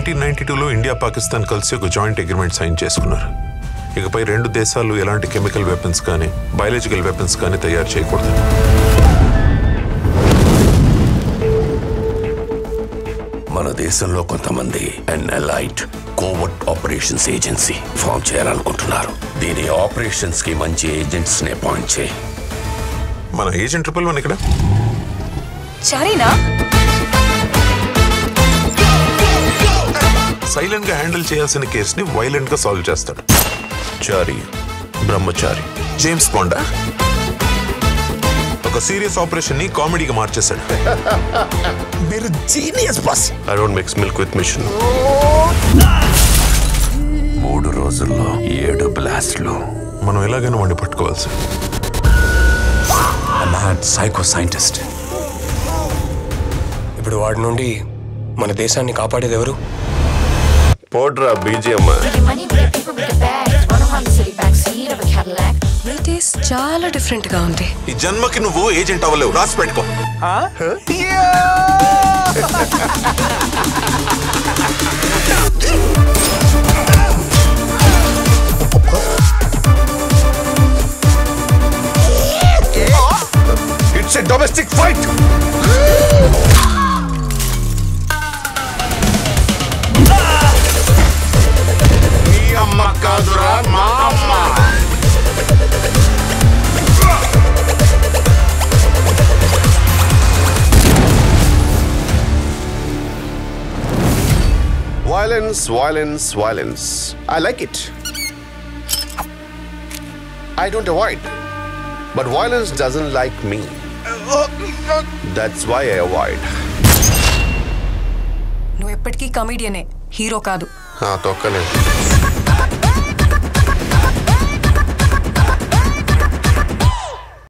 Nineteen ninety టూలో India Pakistan కలిసి ఒక జాయింట్ అగ్రిమెంట్ సైన్ చేసుకున్నారు ఇకపై రెండు దేశాలు ఎలాంటి కెమికల్ వెపన్స్ కానీ బయాలజికల్ వెపన్స్ కానీ తయారు చేయకూడదు మన దేశంలో కొంతమంది ఎన్ఎల్ఐట్ కోవర్ట్ ఆపరేషన్స్ ఏజెన్సీ ఫామ్ చేయాలనుకుంటున్నారు దీని ఆపరేషన్స్ కి మంచి ఏజెంట్స్ ని అపాయింట్ చేయి మన ఏజెంట్ ట్రిపుల్ వన్ ఇక్కడ చారీనా సైలెంట్ గా హ్యాండిల్ చేయాల్సిన కేసుని వైలెంట్ గా సాల్వ్ చేస్తాడు చారి బ్రహ్మచారి జేమ్స్ బాండా ఒక సీరియస్ ఆపరేషన్ ని కామెడీగా మార్చేశాడు మీరు genius boss I don't mix milk with mission మూడు రోజుల్లో ఏడు బ్లాస్ట్లు మనం ఎలాగైనా వండి పట్టుకోవాల్సి మ్యాడ్ సైకో సైంటిస్ట్ ఇప్పుడు వాడి నుండి మన దేశాన్ని కాపాడేది ఎవరు పోడ్రా BGM Money with the people with the bags. Run around the city backseat of a Cadillac. మీ టేస్ట్ చాలా డిఫరెంట్ గా ఉంది ఈ జన్మకి నువ్వు ఏజెంట్ అవ్వలేవు రాసి పెట్టుకో ఇట్స్ ఎ డొమెస్టిక్ ఫైట్ అమ్మ కాదురా మా అమ్మ Violence, violence, violence. I like it. I don't avoid. But violence doesn't like me. That's why I avoid. నువ్వు ఎప్పటికీ కమీడియనే హీరో కాదు తొక్కలేదు